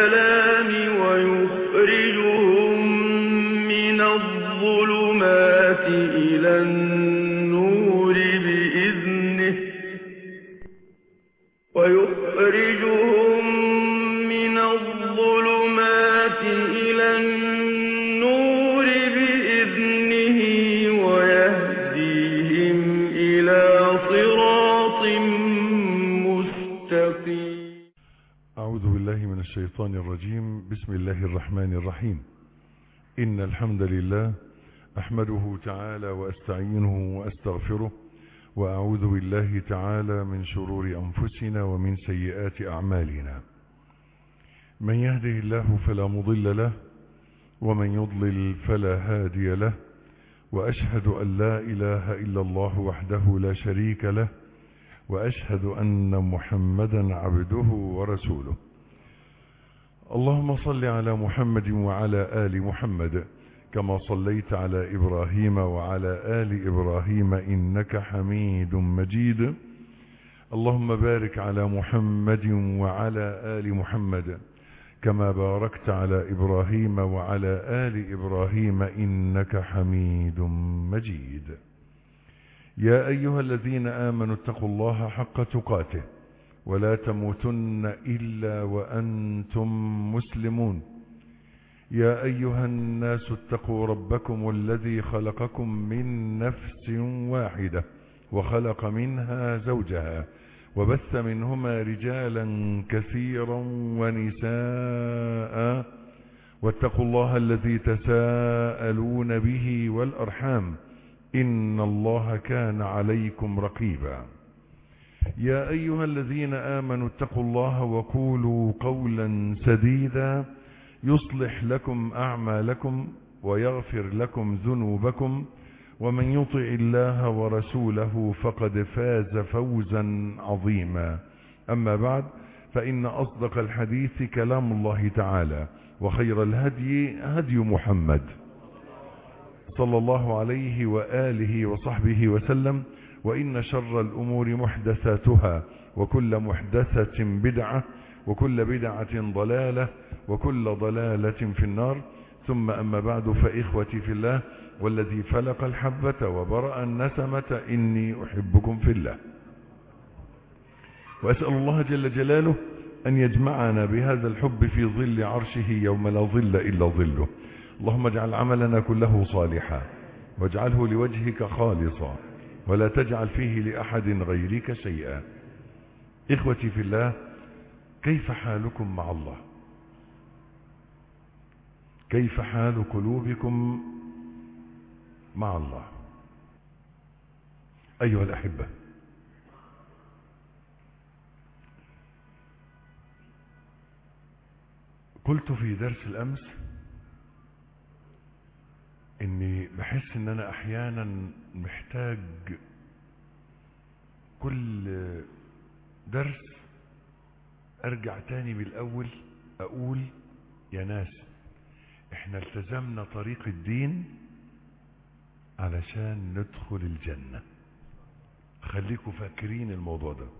السلام ويخرجهم من الظلمات إلى النور بإذنه ويخرجهم من الظلمات إلى النور بإذنه ويهديهم إلى صراط مستقيم أعوذ بالله من الشيطان الرجيم بسم الله الرحمن الرحيم إن الحمد لله أحمده تعالى وأستعينه وأستغفره وأعوذ بالله تعالى من شرور أنفسنا ومن سيئات أعمالنا من يهده الله فلا مضل له ومن يضلل فلا هادي له وأشهد أن لا إله إلا الله وحده لا شريك له وأشهد أن محمدا عبده ورسوله اللهم صل على محمد وعلى آل محمد كما صليت على إبراهيم وعلى آل إبراهيم إنك حميد مجيد اللهم بارك على محمد وعلى آل محمد كما باركت على إبراهيم وعلى آل إبراهيم إنك حميد مجيد يا أيها الذين آمنوا اتقوا الله حق تقاته ولا تموتن إلا وأنتم مسلمون يا أيها الناس اتقوا ربكم الذي خلقكم من نفس واحدة وخلق منها زوجها وبث منهما رجالا كثيرا ونساء واتقوا الله الذي تساءلون به والأرحام إن الله كان عليكم رقيبا يا أيها الذين آمنوا اتقوا الله وقولوا قولا سديدا يصلح لكم أعمالكم ويغفر لكم ذنوبكم ومن يطع الله ورسوله فقد فاز فوزا عظيما أما بعد فإن أصدق الحديث كلام الله تعالى وخير الهدي هدي محمد صلى الله عليه وآله وصحبه وسلم وإن شر الأمور محدثاتها وكل محدثة بدعة وكل بدعة ضلالة وكل ضلالة في النار ثم أما بعد فإخوتي في الله والذي فلق الحبة وبرأ النسمة إني أحبكم في الله وأسأل الله جل جلاله أن يجمعنا بهذا الحب في ظل عرشه يوم لا ظل إلا ظله اللهم اجعل عملنا كله صالحا واجعله لوجهك خالصا ولا تجعل فيه لأحد غيرك شيئا إخوتي في الله كيف حالكم مع الله كيف حال قلوبكم مع الله أيها الأحبة قلت في درس الأمس اني بحس ان انا احيانا محتاج كل درس ارجع تاني من الاول اقول يا ناس احنا التزمنا طريق الدين علشان ندخل الجنة خليكم فاكرين الموضوع ده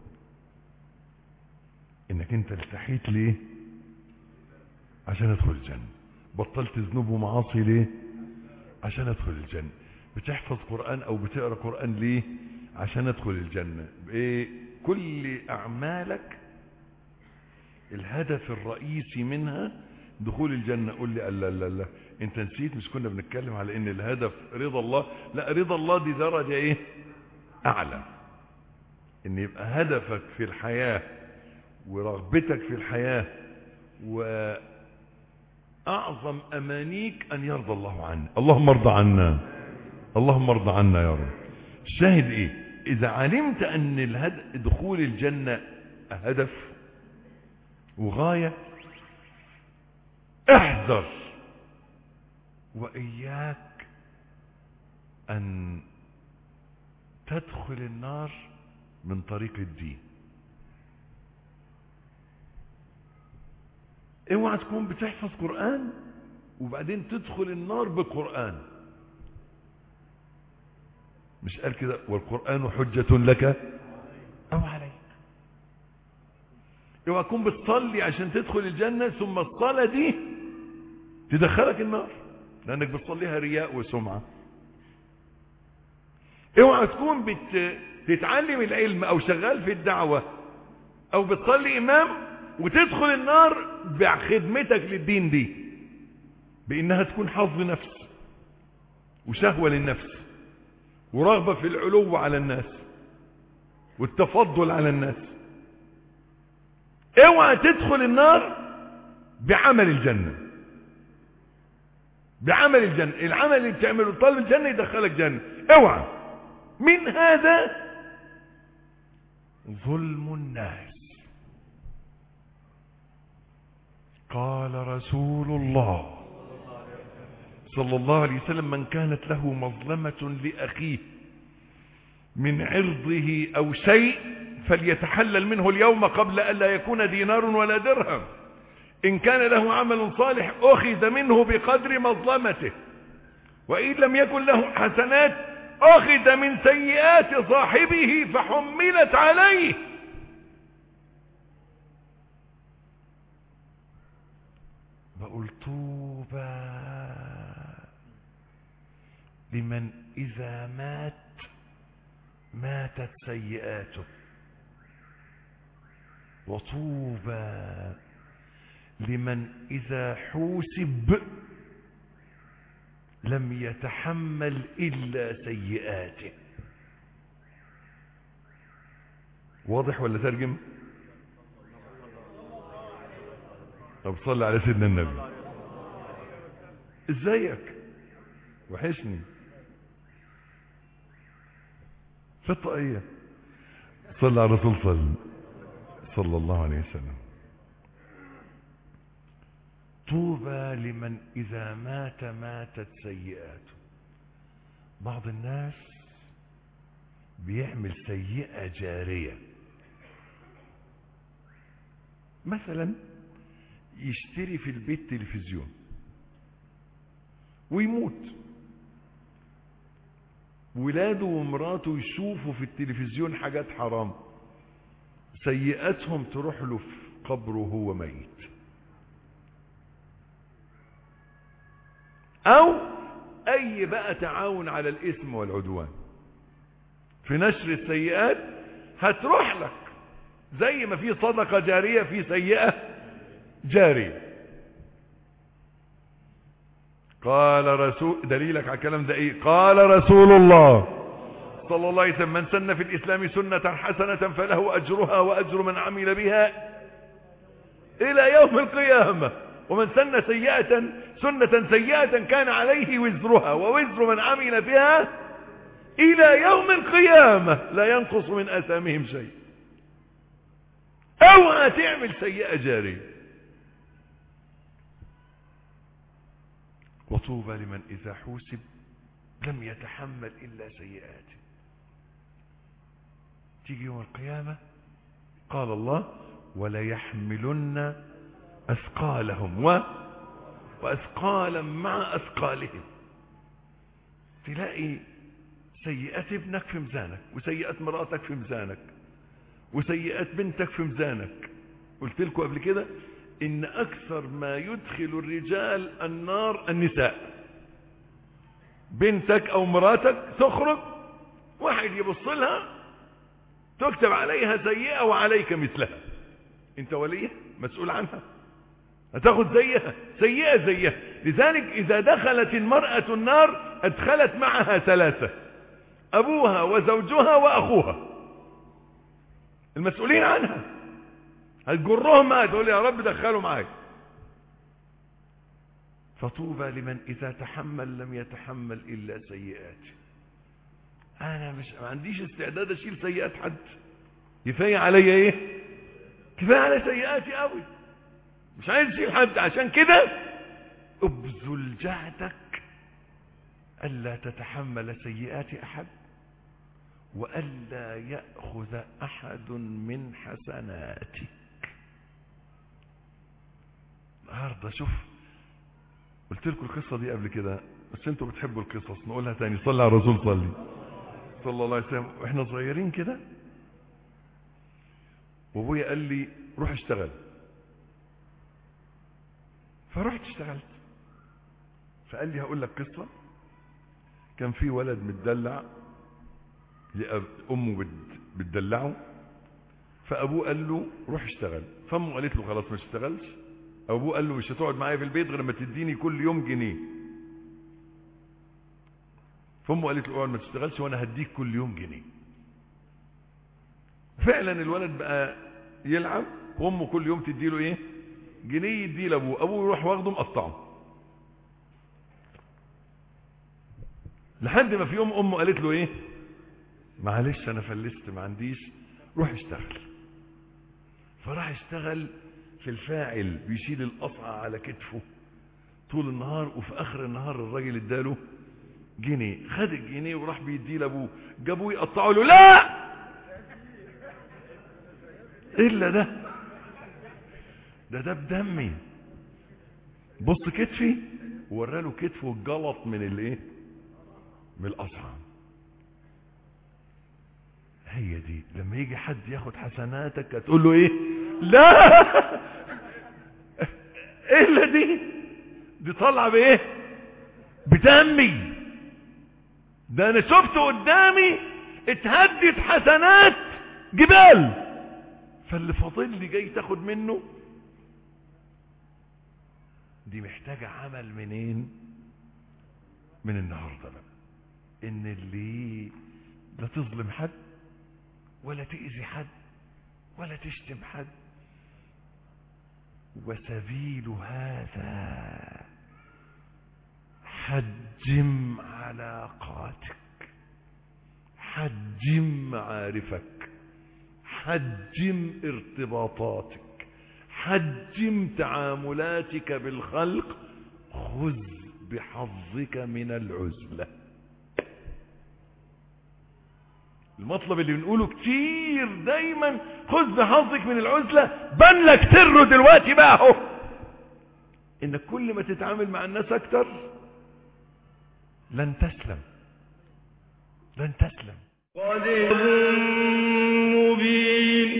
انك انت التحيت ليه عشان ادخل الجنة بطلت ذنوب ومعاصي ليه عشان ادخل الجنة بتحفظ قرآن او بتقرأ قرآن ليه عشان ادخل الجنة بايه كل اعمالك الهدف الرئيسي منها دخول الجنة قول لي لا لا لا انت نسيت مش كنا بنتكلم على ان الهدف رضا الله لا رضا الله دي درجة ايه اعلى ان يبقى هدفك في الحياة ورغبتك في الحياة و أعظم أمانيك أن يرضى الله عنا اللهم ارضى عنا اللهم ارضى عنا يا رب الشاهد إيه إذا علمت أن الهد... دخول الجنة هدف وغاية احذر وإياك أن تدخل النار من طريق الدين اوعى تكون بتحفظ قرآن وبعدين تدخل النار بقرآن مش قال كده والقرآن حجة لك أو عليك اوعى تكون بتصلي عشان تدخل الجنة ثم الصلاة دي تدخلك النار لانك بتصليها رياء وسمعة اوعى تكون بت... تتعلم العلم او شغال في الدعوة او بتصلي امام وتدخل النار بخدمتك للدين دي بانها تكون حظ نفس وشهوة للنفس ورغبة في العلو على الناس والتفضل على الناس اوعى تدخل النار بعمل الجنة بعمل الجنة العمل اللي بتعمله طالب الجنة يدخلك جنة اوعى من هذا ظلم الناس قال رسول الله صلى الله عليه وسلم من كانت له مظلمة لأخيه من عرضه أو شيء فليتحلل منه اليوم قبل ألا يكون دينار ولا درهم إن كان له عمل صالح أخذ منه بقدر مظلمته وإن لم يكن له حسنات أخذ من سيئات صاحبه فحملت عليه بقول طوبى لمن إذا مات ماتت سيئاته وطوبى لمن إذا حوسب لم يتحمل إلا سيئاته واضح ولا ترجم طب صلي على سيدنا النبي ازيك وحشني في الطاقية صلى على الرسول صلى صلى الله عليه وسلم طوبى لمن إذا مات ماتت سيئاته بعض الناس بيعمل سيئة جارية مثلا يشتري في البيت تلفزيون ويموت ولاده ومراته يشوفوا في التلفزيون حاجات حرام سيئاتهم تروح له في قبره وهو ميت او اي بقى تعاون على الاثم والعدوان في نشر السيئات هتروح لك زي ما في صدقة جارية في سيئة جارية قال رسول دليلك على الكلام ده ايه قال رسول الله صلى الله عليه وسلم من سن في الاسلام سنة حسنة فله اجرها واجر من عمل بها الى يوم القيامة ومن سن سيئة سنة سيئة كان عليه وزرها ووزر من عمل بها الى يوم القيامة لا ينقص من اثامهم شيء اوعى تعمل سيئة جارية وطوبى لمن اذا حوسب لم يتحمل الا سيئاته تيجي يوم القيامة قال الله وليحملن اثقالهم و واثقالا مع اثقالهم تلاقي سيئات ابنك في ميزانك وسيئات مراتك في ميزانك وسيئات بنتك في ميزانك قلت لكم قبل كده ان اكثر ما يدخل الرجال النار النساء بنتك او مراتك تخرج واحد يبص لها تكتب عليها سيئة وعليك مثلها انت وليه مسؤول عنها هتاخد زيها سيئة زيها لذلك اذا دخلت المرأة النار ادخلت معها ثلاثة ابوها وزوجها واخوها المسؤولين عنها هتجرهم معاك تقول يا رب دخلوا معاك فطوبى لمن اذا تحمل لم يتحمل الا سيئاته انا مش ما عنديش استعداد اشيل سيئات حد كفايه عليا ايه كفايه على سيئاتي قوي مش عايز اشيل حد عشان كده ابذل جهدك الا تتحمل سيئات احد والا ياخذ احد من حسناتك النهارده شوف قلت لكم القصه دي قبل كده بس انتوا بتحبوا القصص نقولها تاني صلي على الرسول صلي صلى الله عليه وسلم واحنا صغيرين كده وابويا قال لي روح اشتغل فرحت اشتغلت فقال لي هقول لك قصة كان في ولد متدلع لقى امه بت- بتدلعه فابوه قال له روح اشتغل فامه قالت له خلاص ما تشتغلش ابوه قال له مش هتقعد معايا في البيت غير لما تديني كل يوم جنيه فامه قالت له اقعد ما تشتغلش وانا هديك كل يوم جنيه فعلا الولد بقى يلعب وامه كل يوم تديله ايه جنيه يديه لابوه ابوه يروح واخده مقطعه لحد ما في يوم امه قالت له ايه معلش انا فلست ما عنديش روح اشتغل فراح اشتغل في الفاعل بيشيل القصعة على كتفه طول النهار وفي اخر النهار الراجل اداله جنيه خد الجنيه وراح بيديه لابوه جابوه يقطعوا له لا الا ده ده ده بدمي بص كتفي وراله كتفه الجلط من الايه من القصعه هي دي لما يجي حد ياخد حسناتك هتقول له ايه لا الا دي دي طالعه بايه بدمي ده انا شفت قدامي اتهدت حسنات جبال فاللي فاضل لي جاي تاخد منه دي محتاجة عمل منين من النهاردة بقى ان اللي لا تظلم حد ولا تأذي حد ولا تشتم حد وسبيل هذا حجم علاقاتك حجم معارفك حجم ارتباطاتك حجم تعاملاتك بالخلق خذ بحظك من العزلة المطلب اللي بنقوله كتير دايما خذ بحظك من العزلة بان لك سره دلوقتي بقى اهو انك كل ما تتعامل مع الناس اكتر لن تسلم لن تسلم قد مبين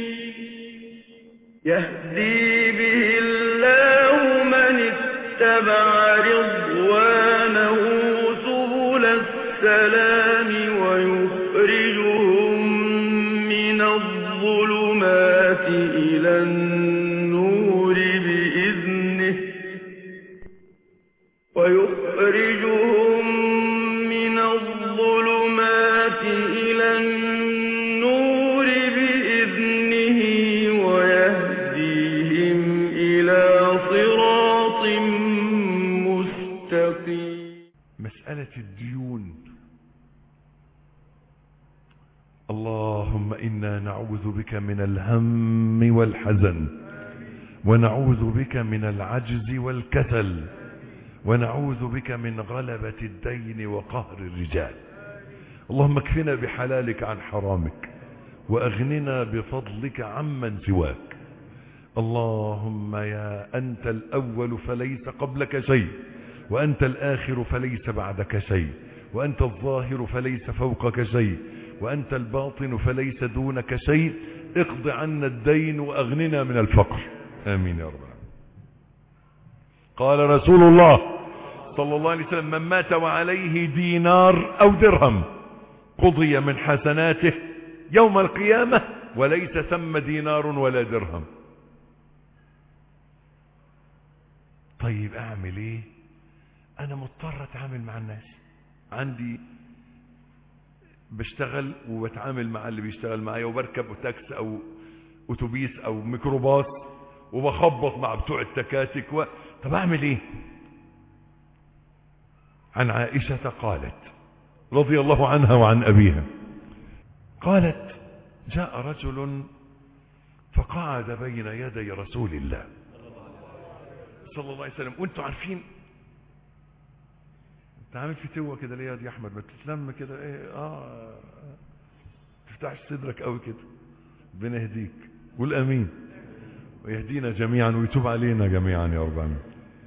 يهدي به الله من اتبع رضوانه سبل السلام ويخرجهم من الظلمات إلى النور بإذنه ويخرجهم من الظلمات إلى النور بإذنه ويهديهم إلى صراط مستقيم مسألة الديون اللهم إنا نعوذ بك من الهم والحزن ونعوذ بك من العجز والكسل ونعوذ بك من غلبة الدين وقهر الرجال اللهم اكفنا بحلالك عن حرامك وأغننا بفضلك عمن سواك اللهم يا أنت الأول فليس قبلك شيء وأنت الآخر فليس بعدك شيء وأنت الظاهر فليس فوقك شيء وأنت الباطن فليس دونك شيء اقض عنا الدين وأغننا من الفقر آمين يا رب العالمين. قال رسول الله صلى الله عليه وسلم من مات وعليه دينار أو درهم قضي من حسناته يوم القيامة وليس ثم دينار ولا درهم طيب اعمل ايه انا مضطر اتعامل مع الناس عندي بشتغل وبتعامل مع اللي بيشتغل معايا وبركب تاكس او اتوبيس او ميكروباص وبخبط مع بتوع التكاتك و... طب اعمل ايه عن عائشة قالت رضي الله عنها وعن ابيها قالت جاء رجل فقعد بين يدي رسول الله صلى الله عليه وسلم وانتوا عارفين انت عامل في توه كده ليه يا دي احمد ما تتلم كده ايه اه تفتحش صدرك قوي كده ربنا يهديك قول امين ويهدينا جميعا ويتوب علينا جميعا يا رب العالمين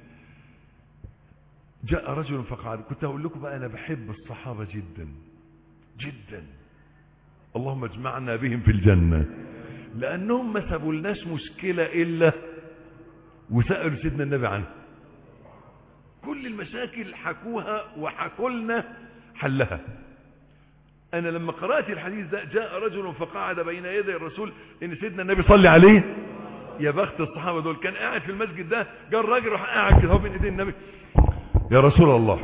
جاء رجل فقعد كنت اقول لكم بقى انا بحب الصحابه جدا جدا اللهم اجمعنا بهم في الجنه لانهم ما سابولناش مشكلة الا وسألوا سيدنا النبي عنها كل المشاكل حكوها وحكوا لنا حلها انا لما قرأت الحديث ده جاء رجل فقعد بين يدي الرسول ان سيدنا النبي صلى عليه يا بخت الصحابة دول كان قاعد في المسجد ده جاء الراجل راح قاعد كده هو بين ايدي النبي يا رسول الله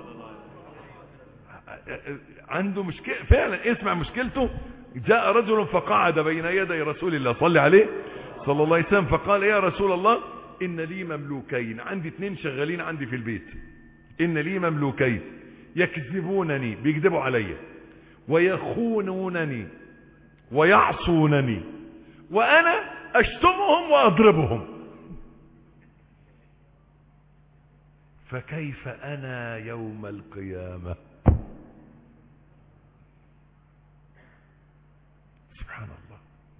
عنده مشكلة فعلا اسمع مشكلته جاء رجل فقعد بين يدي رسول الله صلى عليه صلى الله عليه وسلم فقال يا رسول الله ان لي مملوكين عندي اتنين شغالين عندي في البيت ان لي مملوكين يكذبونني بيكذبوا علي ويخونونني ويعصونني وانا اشتمهم واضربهم فكيف انا يوم القيامة سبحان الله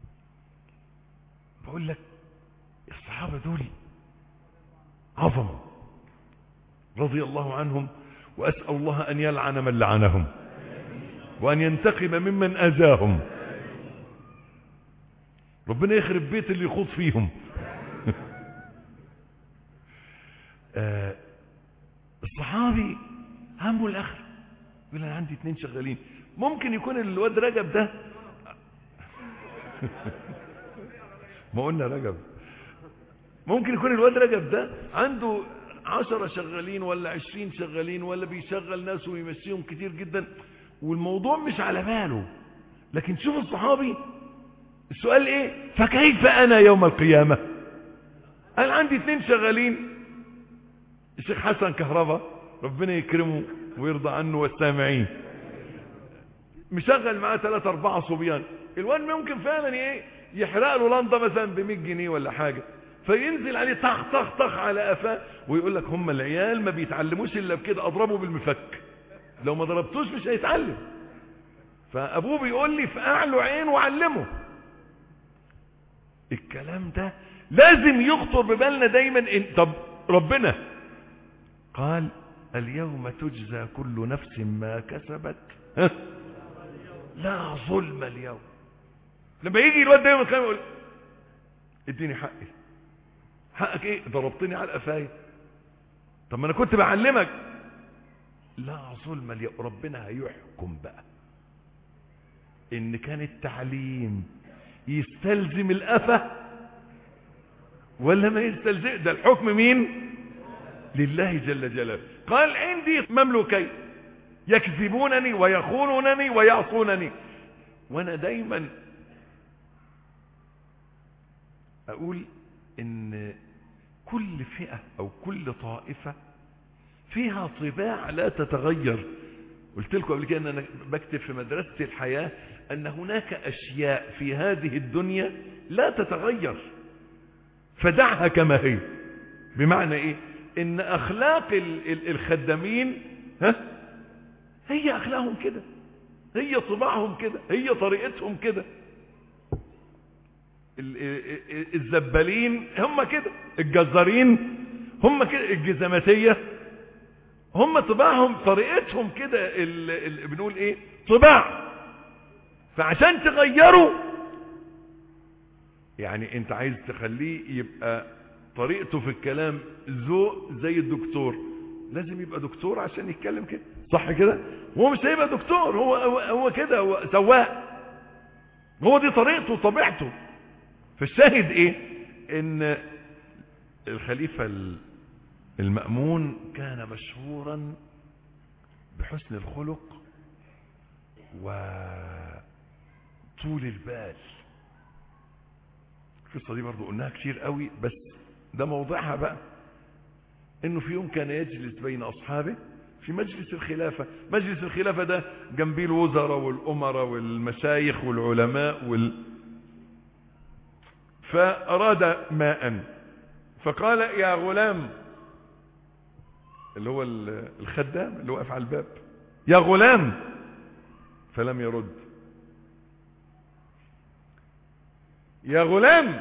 بقول لك الصحابة دول عظمة رضي الله عنهم وأسأل الله أن يلعن من لعنهم وأن ينتقم ممن أذاهم ربنا يخرب بيت اللي يخوض فيهم آه الصحابي همه الآخر يقول أنا عندي اتنين شغالين ممكن يكون الواد رجب ده ما قلنا رجب ممكن يكون الواد رجب ده عنده عشرة شغالين ولا عشرين شغالين ولا بيشغل ناس ويمشيهم كتير جدا والموضوع مش على باله لكن شوف الصحابي السؤال ايه فكيف انا يوم القيامة انا عندي اتنين شغالين الشيخ حسن كهربا ربنا يكرمه ويرضى عنه والسامعين مشغل معاه ثلاثة اربعة صبيان الواد ممكن فعلا ايه يحرق له لنضة مثلا ب 100 جنيه ولا حاجة فينزل عليه طخ طخ طخ على قفاه ويقول لك هم العيال ما بيتعلموش الا بكده اضربه بالمفك لو ما ضربتوش مش هيتعلم فابوه بيقول لي فقع له عين وعلمه الكلام ده لازم يخطر ببالنا دايما إن طب ربنا قال اليوم تجزى كل نفس ما كسبت ها؟ لا ظلم اليوم لما يجي الواد دايما كان يقول اديني حقي حقك ايه ضربتني على القفايه طب ما انا كنت بعلمك لا ظلم اليوم ربنا هيحكم بقى ان كان التعليم يستلزم القفا ولا ما يستلزم ده الحكم مين لله جل جلاله قال عندي مملوكين يكذبونني ويخونونني ويعصونني وانا دايما اقول ان كل فئة او كل طائفة فيها طباع لا تتغير قلت لكم قبل كده ان انا بكتب في مدرسة الحياة ان هناك اشياء في هذه الدنيا لا تتغير فدعها كما هي بمعنى ايه ان اخلاق ال- ال- الخدامين ها هي اخلاقهم كده هي طباعهم كده هي طريقتهم كده ال- ال- ال- الزبالين هم كده الجزارين هم كده الجزماتية هم طباعهم طريقتهم كده ال- ال- بنقول ايه طباع فعشان تغيروا يعني انت عايز تخليه يبقى طريقته في الكلام ذوق زي الدكتور لازم يبقى دكتور عشان يتكلم كده صح كده هو مش هيبقى دكتور هو هو, هو كده هو سواق هو دي طريقته وطبيعته فالشاهد ايه ان الخليفة المأمون كان مشهورا بحسن الخلق وطول البال القصة دي برضو قلناها كتير قوي بس ده موضعها بقى انه في يوم كان يجلس بين اصحابه في مجلس الخلافة مجلس الخلافة ده جنبيه الوزراء والامراء والمشايخ والعلماء وال... فاراد ماء فقال يا غلام اللي هو الخدام اللي واقف على الباب يا غلام فلم يرد يا غلام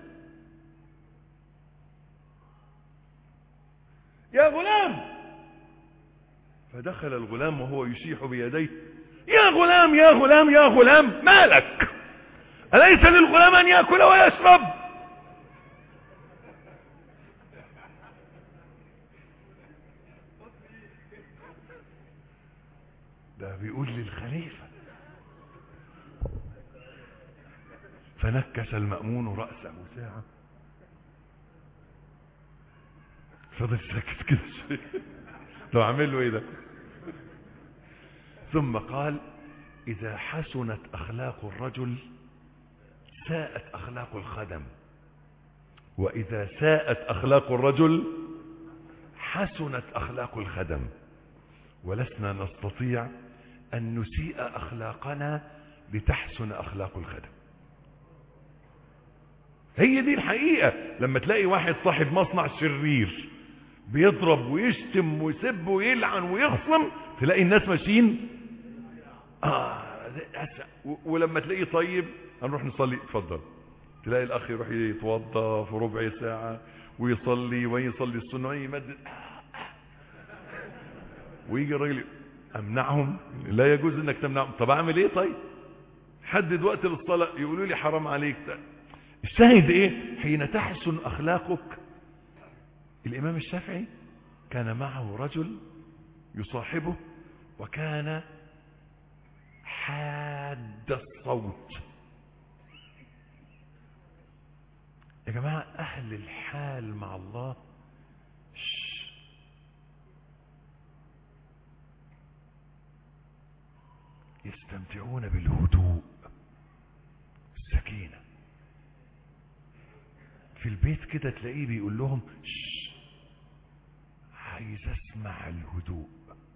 يا غلام فدخل الغلام وهو يشيح بيديه يا غلام يا غلام يا غلام مالك أليس للغلام أن يأكل ويشرب ده بيقول للخليفة فنكس المأمون رأسه ساعة فضل ساكت كده شوية لو عمل له ايه ده ثم قال اذا حسنت اخلاق الرجل ساءت اخلاق الخدم واذا ساءت اخلاق الرجل حسنت اخلاق الخدم ولسنا نستطيع ان نسيء اخلاقنا لتحسن اخلاق الخدم هي دي الحقيقة لما تلاقي واحد صاحب مصنع شرير بيضرب ويشتم ويسب ويلعن ويخصم تلاقي الناس ماشيين آه ده أسع- و- ولما تلاقيه طيب هنروح نصلي اتفضل تلاقي الاخ يروح يتوضى في ربع ساعة ويصلي ويصلي السنة ويمدد ويجي الراجل امنعهم لا يجوز انك تمنعهم طب اعمل ايه طيب حدد وقت للصلاة يقولوا لي حرام عليك الشاهد ايه حين تحسن اخلاقك الامام الشافعي كان معه رجل يصاحبه وكان حاد الصوت يا جماعة اهل الحال مع الله شش. يستمتعون بالهدوء السكينة في البيت كده تلاقيه بيقول لهم شش عايز اسمع الهدوء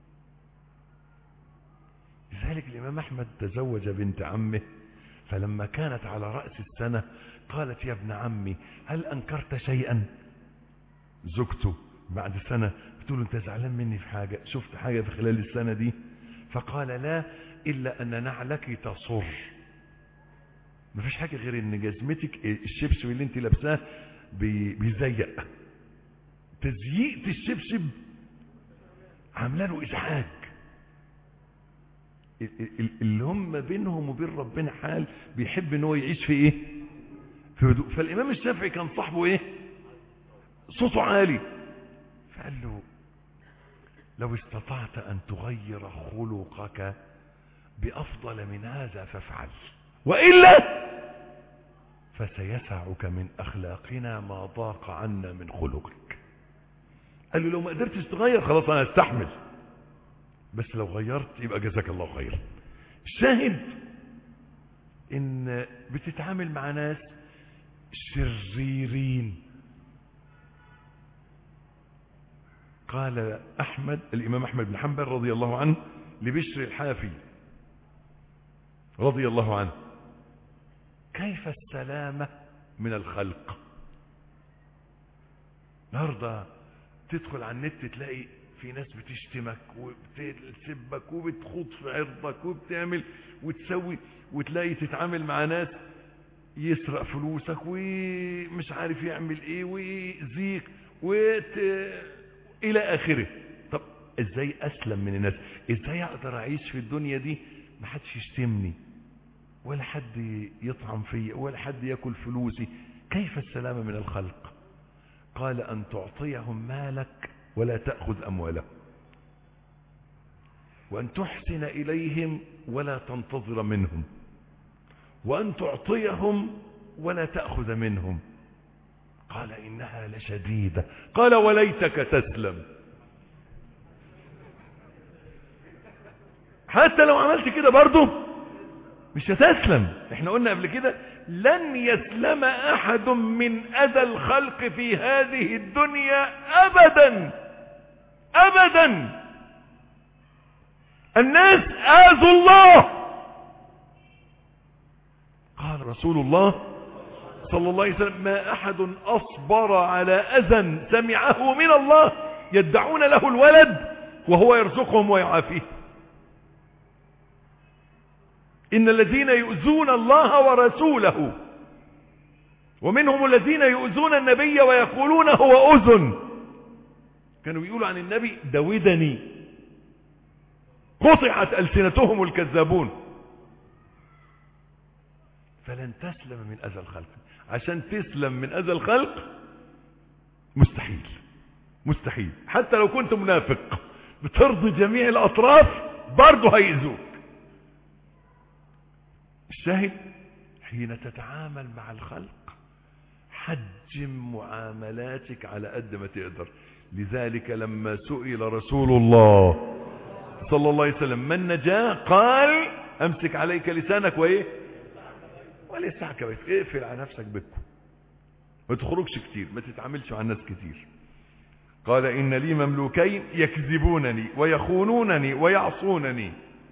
لذلك الامام احمد تزوج بنت عمه فلما كانت على رأس السنة قالت يا ابن عمي هل انكرت شيئا زوجته بعد سنة بتقول له انت زعلان مني في حاجة شفت حاجة في خلال السنة دي فقال لا الا ان نعلك تصر مفيش حاجة غير ان جزمتك الشبشب اللي انت لابساه بي- بيزيق تزييق الشبشب عامله له ازعاج ال- ال- اللي هم بينهم وبين ربنا حال بيحب ان هو يعيش في ايه في هدوء فالامام الشافعي كان صاحبه ايه صوته عالي فقال له لو استطعت ان تغير خلقك بافضل من هذا فافعل والا فسيسعك من اخلاقنا ما ضاق عنا من خلقك قال له لو ما قدرتش تغير خلاص انا استحمل بس لو غيرت يبقى جزاك الله خير الشاهد ان بتتعامل مع ناس شريرين قال احمد الامام احمد بن حنبل رضي الله عنه لبشر الحافي رضي الله عنه كيف السلامة من الخلق النهارده تدخل على النت تلاقي في ناس بتشتمك وبتسبك وبتخوض في عرضك وبتعمل وتسوي وتلاقي تتعامل مع ناس يسرق فلوسك ومش عارف يعمل ايه ويأذيك وت... الى اخره طب ازاي اسلم من الناس ازاي اقدر اعيش في الدنيا دي ما حدش يشتمني ولا حد يطعم في ولا حد ياكل فلوسي كيف السلامة من الخلق قال ان تعطيهم مالك ولا تأخذ اموالهم وان تحسن اليهم ولا تنتظر منهم وان تعطيهم ولا تأخذ منهم قال انها لشديدة قال وليتك تسلم حتى لو عملت كده برضه مش هتسلم احنا قلنا قبل كده لن يسلم احد من اذى الخلق في هذه الدنيا ابدا ابدا الناس اذوا الله قال رسول الله صلى الله عليه وسلم ما احد اصبر على اذى سمعه من الله يدعون له الولد وهو يرزقهم ويعافيه إن الذين يؤذون الله ورسوله ومنهم الذين يؤذون النبي ويقولون هو أذن كانوا يقولوا عن النبي دودني قطعت ألسنتهم الكذابون فلن تسلم من أذى الخلق عشان تسلم من أذى الخلق مستحيل مستحيل حتى لو كنت منافق بترضي جميع الأطراف برضه هيأذوك الشاهد حين تتعامل مع الخلق حجم معاملاتك على قد ما تقدر لذلك لما سئل رسول الله صلى الله عليه وسلم ما النجاة قال امسك عليك لسانك وايه وليسعك بيت اقفل على نفسك بكم ما تخرجش كتير ما تتعاملش مع الناس كتير قال ان لي مملوكين يكذبونني ويخونونني ويعصونني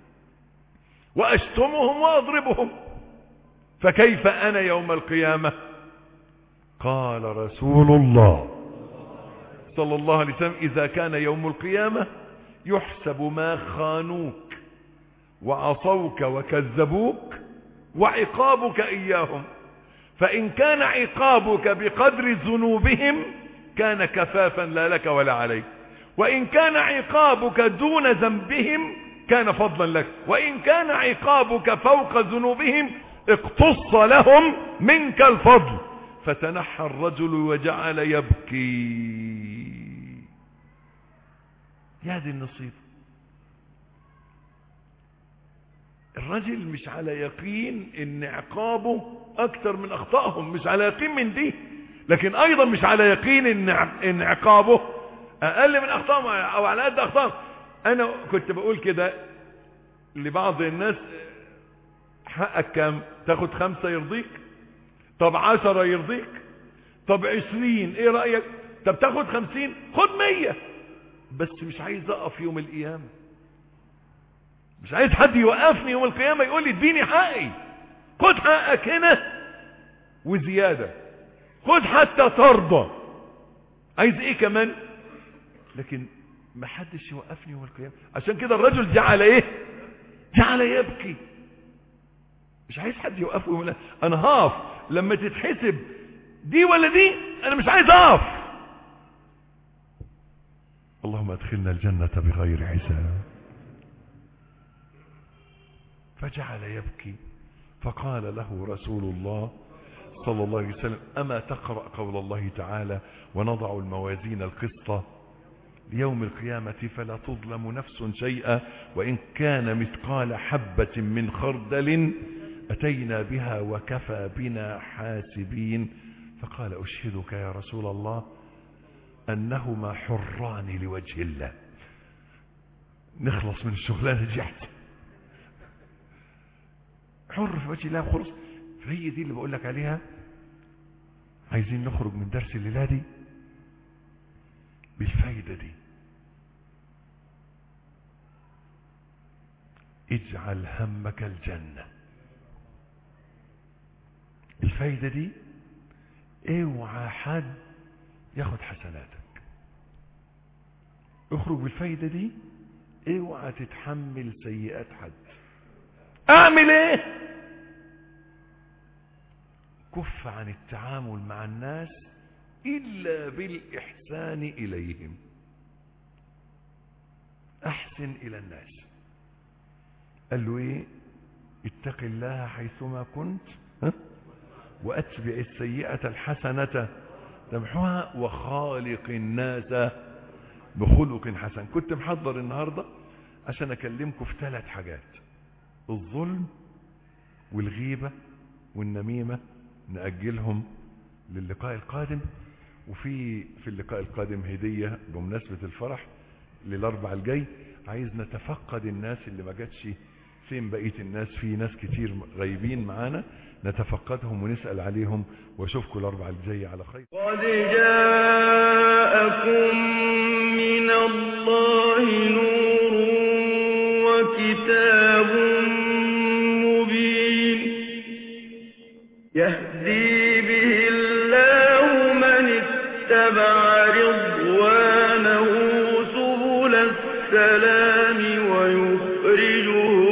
واشتمهم واضربهم فكيف انا يوم القيامة قال رسول الله صلى الله عليه وسلم اذا كان يوم القيامة يحسب ما خانوك وعصوك وكذبوك وعقابك إياهم فإن كان عقابك بقدر ذنوبهم كان كفافا لا لك ولا عليك وإن كان عقابك دون ذنبهم كان فضلا لك وإن كان عقابك فوق ذنوبهم اقتص لهم منك الفضل فتنحى الرجل وجعل يبكي يا دي النصيب الرجل مش على يقين ان عقابه اكتر من اخطائهم مش على يقين من دي لكن ايضا مش على يقين ان ان عقابه اقل من اخطائهم او على قد اخطائهم انا كنت بقول كده لبعض الناس حقك كام تاخد خمسة يرضيك طب عشرة يرضيك طب عشرين ايه رأيك طب تاخد خمسين خد مية بس مش عايز اقف يوم القيامة مش عايز حد يوقفني يوم القيامة يقول لي اديني حقي خد حقك هنا وزيادة خد حتى ترضى عايز ايه كمان لكن ما حدش يوقفني يوم القيامة عشان كده الرجل جعل ايه جعل يبكي مش عايز حد يوقفه يوم القيامة. انا هقف لما تتحسب دي ولا دي انا مش عايز اقف اللهم ادخلنا الجنة بغير حساب فجعل يبكي فقال له رسول الله صلى الله عليه وسلم أما تقرأ قول الله تعالى ونضع الموازين القسط ليوم القيامة فلا تظلم نفس شيئا وإن كان مثقال حبة من خردل أتينا بها وكفى بنا حاسبين فقال أشهدك يا رسول الله أنهما حران لوجه الله نخلص من الشغلانة دي احسن حر في وجه الله خلص فهي دي اللي بقول لك عليها عايزين نخرج من درس الليلة دي بالفايدة دي اجعل همك الجنة الفايدة دي اوعى حد ياخد حسناتك اخرج بالفايدة دي اوعى تتحمل سيئات حد اعمل ايه كف عن التعامل مع الناس الا بالاحسان اليهم احسن الى الناس قال له ايه اتق الله حيثما كنت ها؟ واتبع السيئة الحسنة تمحوها وخالق الناس بخلق حسن كنت محضر النهاردة عشان اكلمكم في ثلاث حاجات الظلم والغيبة والنميمة نأجلهم للقاء القادم وفي في اللقاء القادم هدية بمناسبة الفرح للأربع الجاي عايز نتفقد الناس اللي ما جاتش فين بقية الناس في ناس كتير غايبين معانا نتفقدهم ونسأل عليهم واشوفكم الأربع الجاي على خير قد جاءكم من الله نور وكتاب مبين يهدي به الله من اتبع رضوانه سبل السلام ويخرجهم